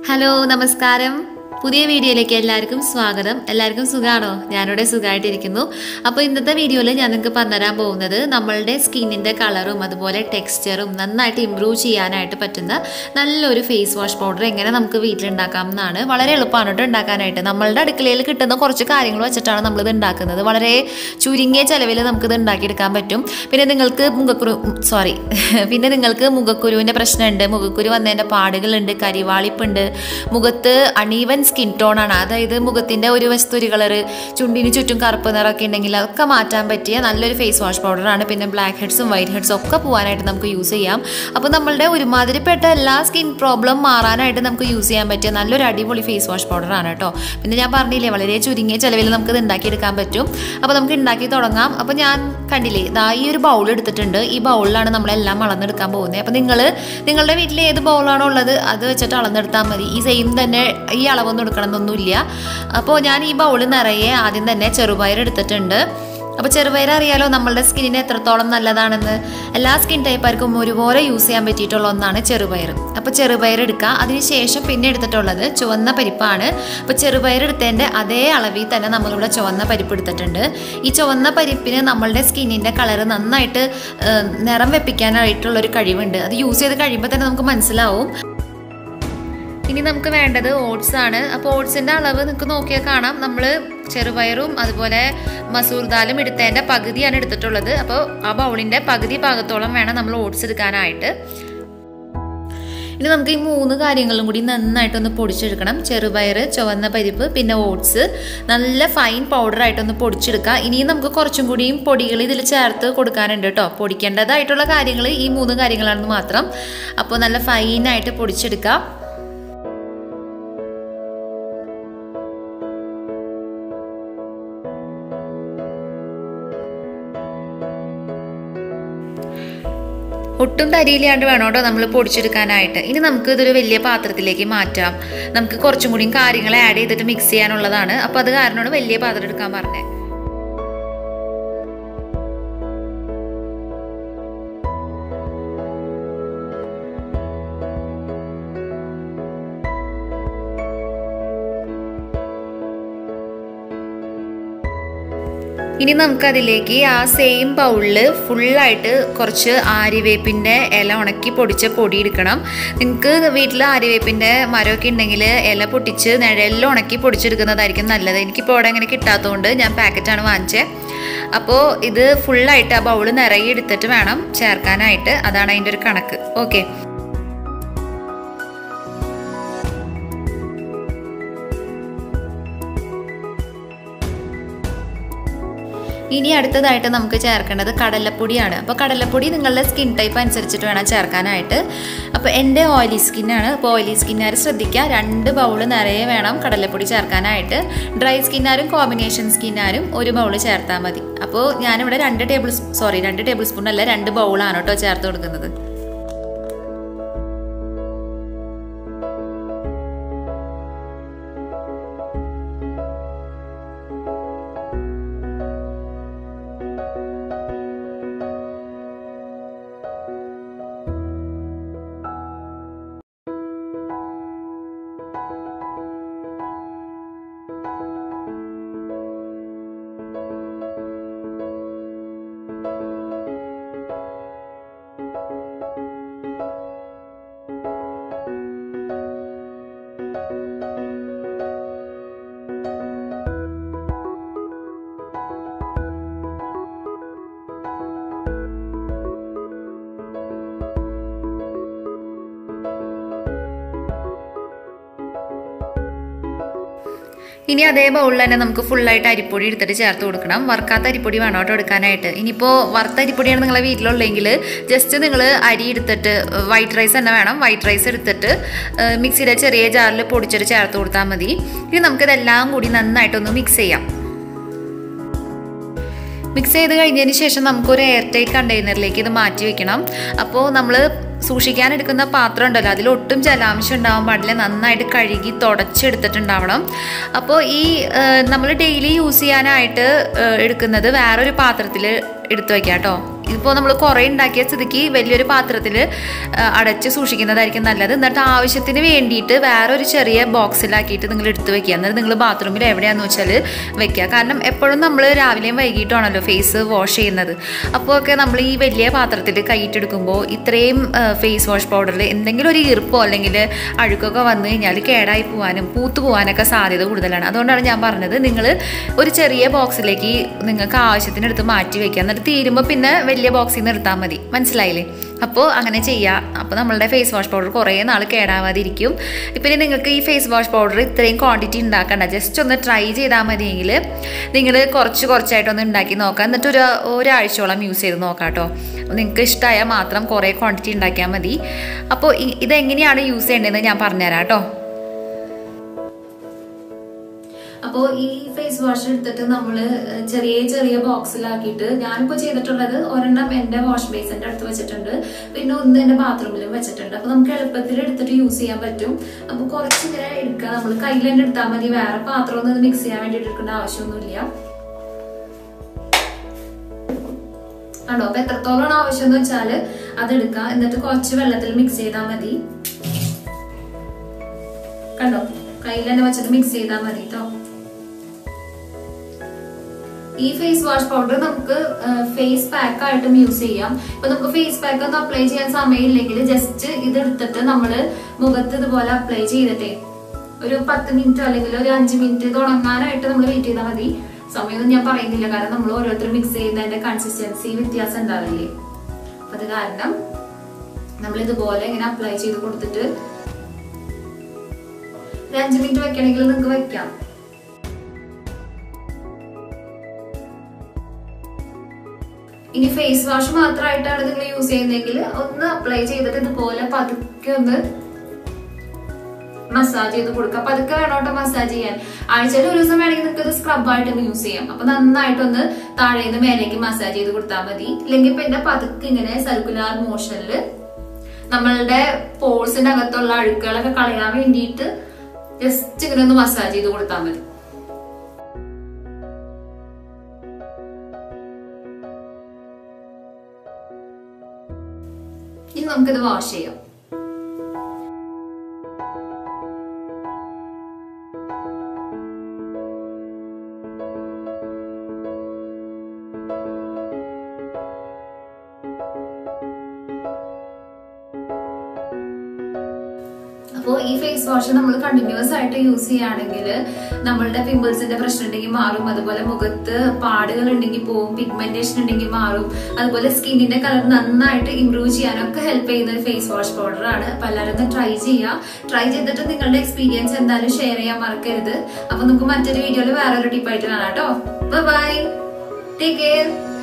hello നമസ്കാരം പുതിയ വീഡിയോയിലേക്ക് എല്ലാവർക്കും സ്വാഗതം എല്ലാവർക്കും സുഖമാണോ ഞാനിവിടെ സുഖമായിട്ടിരിക്കുന്നു അപ്പോൾ ഇന്നത്തെ വീഡിയോയിൽ ഞാൻ നിങ്ങൾക്ക് പറഞ്ഞുതരാൻ പോകുന്നത് നമ്മളുടെ സ്കിന്നിൻ്റെ കളറും അതുപോലെ ടെക്സ്ചറും നന്നായിട്ട് ഇമ്പ്രൂവ് ചെയ്യാനായിട്ട് പറ്റുന്ന നല്ലൊരു ഫേസ് വാഷ് പൗഡർ എങ്ങനെ നമുക്ക് വീട്ടിലുണ്ടാക്കാം എന്നാണ് വളരെ എളുപ്പമാണ് കേട്ടോ ഉണ്ടാക്കാനായിട്ട് നമ്മളുടെ അടുക്കളയിൽ കിട്ടുന്ന കുറച്ച് കാര്യങ്ങൾ വെച്ചിട്ടാണ് നമ്മളിത് ഉണ്ടാക്കുന്നത് വളരെ ചുരുങ്ങിയ ചിലവിൽ നമുക്കിത് ഉണ്ടാക്കിയെടുക്കാൻ പറ്റും പിന്നെ നിങ്ങൾക്ക് മുഖക്കുരു സോറി പിന്നെ നിങ്ങൾക്ക് മുഖക്കുരുവിൻ്റെ പ്രശ്നമുണ്ട് മുഖക്കുരു വന്നതിൻ്റെ പാടുകളുണ്ട് കരിവാളിപ്പുണ്ട് മുഖത്ത് അണീവൻ സ്കിൻ ടോൺ ആണ് അതായത് മുഖത്തിൻ്റെ ഒരു വശത്ത് ഒരു കളറ് ചുണ്ടിന് ചുറ്റും കറുപ്പ് നിറമൊക്കെ ഉണ്ടെങ്കിൽ അതൊക്കെ മാറ്റാൻ പറ്റിയ നല്ലൊരു ഫേസ് വാഷ് പൗഡറാണ് പിന്നെ ബ്ലാക്ക് ഹെഡ്സും വൈറ്റ് ഹെഡ്സും ഒക്കെ പോകാനായിട്ട് നമുക്ക് യൂസ് ചെയ്യാം അപ്പോൾ നമ്മളുടെ ഒരുമാതിരിപ്പെട്ട എല്ലാ സ്കിൻ പ്രോബ്ലം മാറാനായിട്ട് നമുക്ക് യൂസ് ചെയ്യാൻ പറ്റിയ നല്ലൊരു അടിപൊളി ഫേസ് വാഷ് പൗഡറാണ് കേട്ടോ പിന്നെ ഞാൻ പറഞ്ഞില്ലേ വളരെ ചുരുങ്ങിയ ചിലവിൽ നമുക്ക് ഇത് ഉണ്ടാക്കിയെടുക്കാൻ പറ്റും അപ്പോൾ നമുക്ക് ഉണ്ടാക്കി തുടങ്ങാം അപ്പോൾ ഞാൻ കണ്ടില്ലേ ഇതാ ഈ ഒരു ബൗൾ എടുത്തിട്ടുണ്ട് ഈ ബൗളിലാണ് നമ്മളെല്ലാം അളന്നെടുക്കാൻ പോകുന്നത് അപ്പോൾ നിങ്ങൾ നിങ്ങളുടെ വീട്ടിൽ ഏത് ബൗളാണോ ഉള്ളത് അത് വെച്ചിട്ട് അളന്നെടുത്താൽ മതി ഈ സെയിം തന്നെ ഈ അളവൊന്നും എടുക്കണമെന്നൊന്നുമില്ല അപ്പോൾ ഞാൻ ഈ ബൗൾ നിറയെ ആദ്യം തന്നെ ചെറുപയർ എടുത്തിട്ടുണ്ട് അപ്പോൾ ചെറുപയർ അറിയാലോ നമ്മളുടെ സ്കിന്നിന് എത്രത്തോളം നല്ലതാണെന്ന് എല്ലാ സ്കിൻ ടൈപ്പർക്കും ഒരുപോലെ യൂസ് ചെയ്യാൻ പറ്റിയിട്ടുള്ള ഒന്നാണ് ചെറുപയർ അപ്പോൾ ചെറുപയർ എടുക്കുക അതിനുശേഷം പിന്നെ എടുത്തിട്ടുള്ളത് ചുവന്ന പരിപ്പാണ് അപ്പോൾ ചെറുപയർ എടുത്തതിൻ്റെ അതേ അളവിൽ തന്നെ നമ്മളിവിടെ ചുവന്ന പരിപ്പ് എടുത്തിട്ടുണ്ട് ഈ ചുവന്ന പരിപ്പിന് നമ്മളുടെ സ്കിന്നിൻ്റെ കളർ നന്നായിട്ട് ഏഹ്, നിറം വെപ്പിക്കാനായിട്ടുള്ളൊരു കഴിവുണ്ട് അത് യൂസ് ചെയ്ത് കഴിയുമ്പോൾ തന്നെ നമുക്ക് മനസ്സിലാവും ഇനി നമുക്ക് വേണ്ടത് ഓട്സ് ആണ് അപ്പോൾ ഓട്സിൻ്റെ അളവ് നിങ്ങൾക്ക് നോക്കിയാൽ കാണാം നമ്മൾ ചെറുപയറും അതുപോലെ മസൂർ ദാലും എടുത്തതിൻ്റെ പകുതിയാണ് എടുത്തിട്ടുള്ളത് അപ്പോൾ ആ ബൗളിൻ്റെ പകുതി ഭാഗത്തോളം വേണം നമ്മൾ ഓട്സ് എടുക്കാനായിട്ട് ഇനി നമുക്ക് ഈ മൂന്ന് കാര്യങ്ങളും കൂടി നന്നായിട്ടൊന്ന് പൊടിച്ചെടുക്കണം ചെറുപയർ ചുവന്ന പരിപ്പ് പിന്നെ ഓട്സ് നല്ല ഫൈൻ പൗഡറായിട്ടൊന്ന് പൊടിച്ചെടുക്കുക ഇനിയും നമുക്ക് കുറച്ചും കൂടിയും പൊടികൾ ഇതിൽ ചേർത്ത് കൊടുക്കാനുണ്ട് കേട്ടോ പൊടിക്കേണ്ടതായിട്ടുള്ള കാര്യങ്ങൾ ഈ മൂന്ന് കാര്യങ്ങളാണെന്ന് മാത്രം അപ്പോൾ നല്ല ഫൈനായിട്ട് പൊടിച്ചെടുക്കുക ഒട്ടും തരിയില്ലാണ്ട് വേണം കേട്ടോ നമ്മൾ പൊടിച്ചെടുക്കാനായിട്ട് ഇനി നമുക്ക് ഇതൊരു വലിയ പാത്രത്തിലേക്ക് മാറ്റാം നമുക്ക് കുറച്ചും കൂടിയും കാര്യങ്ങൾ ആഡ് ചെയ്തിട്ട് മിക്സ് ചെയ്യാനുള്ളതാണ് അപ്പോൾ അത് കാരണമാണ് വലിയ പാത്രം എടുക്കാൻ പറഞ്ഞത് ഇനി നമുക്കതിലേക്ക് ആ സെയിം ബൗളിൽ ഫുള്ളായിട്ട് കുറച്ച് ആര്യവേപ്പിൻ്റെ ഇല ഉണക്കി പൊടിച്ച പൊടി എടുക്കണം നിങ്ങൾക്ക് വീട്ടിൽ ആര്യവേപ്പിൻ്റെ മരമൊക്കെ ഉണ്ടെങ്കിൽ ഇല പൊട്ടിച്ച് നിഴലിൽ ഉണക്കി പൊടിച്ചെടുക്കുന്നതായിരിക്കും നല്ലത് എനിക്കിപ്പോൾ അവിടെ അങ്ങനെ കിട്ടാത്തതുകൊണ്ട് ഞാൻ പാക്കറ്റാണ് വാങ്ങിച്ചത് അപ്പോൾ ഇത് ഫുള്ളായിട്ട് ആ ബൗൾ നിറയെ എടുത്തിട്ട് വേണം ചേർക്കാനായിട്ട് അതാണ് അതിൻ്റെ ഒരു കണക്ക് ഓക്കെ ഇനി അടുത്തതായിട്ട് നമുക്ക് ചേർക്കേണ്ടത് കടലപ്പൊടിയാണ് അപ്പോൾ കടലപ്പൊടി നിങ്ങളുടെ സ്കിൻ ടൈപ്പ് അനുസരിച്ചിട്ട് വേണം ചേർക്കാനായിട്ട് അപ്പോൾ എൻ്റെ ഓയിലി സ്കിന്നാണ് അപ്പോൾ ഓയിലി സ്കിന്നുകാർ ശ്രദ്ധിക്കുക രണ്ട് ബൗൾ നിറയെ വേണം കടലപ്പൊടി ചേർക്കാനായിട്ട് ഡ്രൈ സ്കിന്നാരും കോമ്പിനേഷൻ സ്കിന്നാരും ഒരു ബൗൾ ചേർത്താൽ മതി അപ്പോൾ ഞാനിവിടെ രണ്ട് ടേബിൾ സോറി രണ്ട് ടേബിൾ സ്പൂൺ അല്ല രണ്ട് ബൗളാണ് കേട്ടോ ചേർത്ത് കൊടുക്കുന്നത് ഇനി അതേ ബൗളിൽ തന്നെ നമുക്ക് ഫുള്ളായിട്ട് അരിപ്പൊടി എടുത്തിട്ട് ചേർത്ത് കൊടുക്കണം വറുക്കാത്ത അരിപ്പൊടി വേണം കേട്ടോ എടുക്കാനായിട്ട് ഇനിയിപ്പോൾ വറുത്ത അരിപ്പൊടിയാണ് നിങ്ങളെ വീട്ടിലുള്ളെങ്കിൽ ജസ്റ്റ് നിങ്ങൾ അരി എടുത്തിട്ട് വൈറ്റ് റൈസ് തന്നെ വേണം വൈറ്റ് റൈസ് എടുത്തിട്ട് ഏഹ്, മിക്സിയിലെ ചെറിയ ജാറിൽ പൊടിച്ചിട്ട് ചേർത്ത് കൊടുത്താൽ മതി ഇനി നമുക്കിതെല്ലാം കൂടി നന്നായിട്ടൊന്ന് മിക്സ് ചെയ്യാം മിക്സ് ചെയ്ത് കഴിഞ്ഞതിന് ശേഷം നമുക്കൊരു എയർ ടൈറ്റ് കണ്ടെയ്നറിലേക്ക് ഇത് മാറ്റി വെക്കണം അപ്പോൾ നമ്മൾ സൂക്ഷിക്കാൻ എടുക്കുന്ന പാത്രം ഉണ്ടല്ലോ അതിൽ ഒട്ടും ജലാംശം ഉണ്ടാവാൻ പാടില്ല നന്നായിട്ട് കഴുകി തുടച്ചെടുത്തിട്ടുണ്ടാവണം അപ്പോൾ ഈ നമ്മൾ ഡെയിലി യൂസ് ചെയ്യാനായിട്ട് ഏഹ്, എടുക്കുന്നത് വേറൊരു പാത്രത്തിൽ എടുത്തു വയ്ക്കാം കേട്ടോ ഇതിപ്പോൾ നമ്മൾ കുറേ ഉണ്ടാക്കിയ സ്ഥിതിക്ക് വലിയൊരു പാത്രത്തിൽ അടച്ച് സൂക്ഷിക്കുന്നതായിരിക്കും നല്ലത് എന്നിട്ട് ആവശ്യത്തിന് വേണ്ടിയിട്ട് വേറൊരു ചെറിയ ബോക്സിലാക്കിയിട്ട് നിങ്ങൾ എടുത്ത് വെക്കുക എന്നിട്ട് നിങ്ങൾ ബാത്റൂമിൽ എവിടെയാണെന്ന് വെച്ചാൽ വെക്കുക കാരണം എപ്പോഴും നമ്മൾ രാവിലെയും വൈകിട്ടുമാണല്ലോ ഫേസ് വാഷ് ചെയ്യുന്നത് അപ്പോൾ ഒക്കെ നമ്മൾ ഈ വലിയ പാത്രത്തിൽ കൈയിട്ടെടുക്കുമ്പോൾ ഇത്രയും ഫേസ് വാഷ് പൗഡറിൽ എന്തെങ്കിലും ഒരു ഈർപ്പോ അല്ലെങ്കിൽ അഴുക്കൊക്കെ വന്നു കഴിഞ്ഞാൽ കേടായി പോകാനും പൂത്തു പോകാനൊക്കെ സാധ്യത കൂടുതലാണ് അതുകൊണ്ടാണ് ഞാൻ പറഞ്ഞത് നിങ്ങൾ ഒരു ചെറിയ ബോക്സിലേക്ക് നിങ്ങൾക്ക് ആവശ്യത്തിനെടുത്ത് മാറ്റി വെക്കുക എന്നിട്ട് തീരുമ്പോൾ പിന്നെ വലിയ ബോക്സിൽ നിന്ന് എടുത്താൽ മതി മനസ്സിലായില്ലേ അപ്പോൾ അങ്ങനെ ചെയ്യുക അപ്പോൾ നമ്മളുടെ ഫേസ് വാഷ് പൗഡർ കുറേ നാൾ കേടാവാതിരിക്കും ഇപ്പം നിങ്ങൾക്ക് ഈ ഫേസ് വാഷ് പൗഡർ ഇത്രയും ക്വാണ്ടിറ്റി ഉണ്ടാക്കണ്ട ജസ്റ്റ് ഒന്ന് ട്രൈ ചെയ്താൽ മതിയെങ്കിൽ നിങ്ങൾ കുറച്ച് കുറച്ചായിട്ടൊന്ന് ഉണ്ടാക്കി നോക്കാം എന്നിട്ട് ഒരു ഒരാഴ്ചയോളം യൂസ് ചെയ്ത് നോക്കാം കേട്ടോ നിങ്ങൾക്ക് ഇഷ്ടമായാൽ മാത്രം കുറേ ക്വാണ്ടിറ്റി ഉണ്ടാക്കിയാൽ മതി അപ്പോൾ ഇ- ഇതെങ്ങനെയാണ് യൂസ് ചെയ്യേണ്ടതെന്ന് ഞാൻ പറഞ്ഞുതരാം കേട്ടോ അപ്പോൾ ഈ ഫേസ് വാഷ് എടുത്തിട്ട് നമ്മൾ ചെറിയ ചെറിയ ബോക്സിലാക്കിയിട്ട് ഞാനിപ്പോൾ ചെയ്തിട്ടുള്ളത് ഒരെണ്ണം എൻ്റെ വാഷ് ബേസിൻ്റെ അടുത്ത് വെച്ചിട്ടുണ്ട് പിന്നെ ഒന്ന് എൻ്റെ ബാത്റൂമിലും വെച്ചിട്ടുണ്ട് അപ്പോൾ നമുക്ക് എളുപ്പത്തിൽ എടുത്തിട്ട് യൂസ് ചെയ്യാൻ പറ്റും അപ്പോൾ കുറച്ച് ഇങ്ങനെ എടുക്കുക നമ്മൾ കയ്യിൽ തന്നെ എടുത്താൽ മതി വേറെ പാത്രമൊന്നും ഇത് മിക്സ് ചെയ്യാൻ വേണ്ടിയിട്ട് എടുക്കേണ്ട ആവശ്യമൊന്നുമില്ല ആണോ അപ്പൊ എത്രത്തോളം ആവശ്യം എന്ന് വെച്ചാൽ അതെടുക്കുക എന്നിട്ട് കുറച്ച് വെള്ളത്തിൽ മിക്സ് ചെയ്താൽ മതി കണ്ടോ കയ്യിൽ തന്നെ വെച്ചിട്ട് മിക്സ് ചെയ്താൽ മതി കേട്ടോ ഈ ഫേസ് വാഷ് പൗഡർ നമുക്ക് ഫേസ് പാക്ക് ആയിട്ടും യൂസ് ചെയ്യാം ഇപ്പൊ നമുക്ക് ഫേസ് പാക്ക് ഒന്നും അപ്ലൈ ചെയ്യാൻ സമയമില്ലെങ്കിൽ ജസ്റ്റ് ഇത് എടുത്തിട്ട് നമ്മൾ മുഖത്ത് ഇതുപോലെ അപ്ലൈ ചെയ്തിട്ടേ ഒരു പത്ത് മിനിറ്റ് അല്ലെങ്കിൽ ഒരു അഞ്ച് മിനിറ്റ് ഇത് ഉണങ്ങാനായിട്ട് നമ്മൾ വെയിറ്റ് ചെയ്താൽ മതി സമയമൊന്നും ഞാൻ പറയുന്നില്ല കാരണം നമ്മൾ ഓരോരുത്തർ മിക്സ് ചെയ്യുന്നതിന്റെ കൺസിസ്റ്റൻസി വ്യത്യാസം ഉണ്ടാവില്ലേ അപ്പൊ അത് കാരണം നമ്മൾ ഇതുപോലെ ഇങ്ങനെ അപ്ലൈ ചെയ്ത് കൊടുത്തിട്ട് ഒരു അഞ്ച് മിനിറ്റ് വെക്കണമെങ്കിൽ നിങ്ങൾക്ക് വെക്കാം ഇനി ഫേസ് വാഷ് മാത്രമായിട്ടാണ് നിങ്ങൾ യൂസ് ചെയ്യുന്നതെങ്കിൽ ഒന്ന് അപ്ലൈ ചെയ്തിട്ട് ഇതുപോലെ പതുക്കെ ഒന്ന് മസാജ് ചെയ്ത് കൊടുക്കുക പതുക്കെ വേണോട്ടോ മസാജ് ചെയ്യാൻ ആഴ്ചയിൽ ഒരു ദിവസം വേണമെങ്കിൽ നിങ്ങൾക്ക് ഇത് സ്ക്രബ് ആയിട്ട് യൂസ് ചെയ്യാം അപ്പൊ നന്നായിട്ടൊന്ന് താഴേന്ന് മേലേക്ക് മസാജ് ചെയ്ത് കൊടുത്താൽ മതി ഇല്ലെങ്കിൽ പിന്നെ പതുക്കെ ഇങ്ങനെ സർക്കുലാർ മോഷനിൽ നമ്മളുടെ പോൾസിന്റെ അകത്തുള്ള അഴുക്കുകളൊക്കെ കളയാൻ വേണ്ടിയിട്ട് ജസ്റ്റ് ഇങ്ങനെ ഒന്ന് മസാജ് ചെയ്ത് കൊടുത്താൽ മതി ഇനി നമുക്കിത് വാഷ് ചെയ്യാം അപ്പോൾ ഈ ഫേസ് വാഷ് നമ്മൾ കണ്ടിന്യൂസ് ആയിട്ട് യൂസ് ചെയ്യുകയാണെങ്കിൽ നമ്മളുടെ പിമ്പിൾസിന്റെ പ്രശ്നം ഉണ്ടെങ്കിൽ മാറും അതുപോലെ മുഖത്ത് പാടുകൾ ഉണ്ടെങ്കിൽ പോവും പിഗ്മെന്റേഷൻ ഉണ്ടെങ്കിൽ മാറും അതുപോലെ സ്കിന്നിന്റെ കളർ നന്നായിട്ട് ഇംപ്രൂവ് ചെയ്യാനൊക്കെ ഹെൽപ്പ് ചെയ്യുന്ന ഒരു ഫേസ് വാഷ് പൗഡർ ആണ് അപ്പൊ എല്ലാവരും ഒന്ന് ട്രൈ ചെയ്യുക ട്രൈ ചെയ്തിട്ട് നിങ്ങളുടെ എക്സ്പീരിയൻസ് എന്തായാലും ഷെയർ ചെയ്യാൻ മറക്കരുത് അപ്പൊ നമുക്ക് മറ്റൊരു വീഡിയോയിൽ വേറൊരു ടിപ്പായിട്ട് കാണാം കേട്ടോ ബൈ ടേക്ക് കെയർ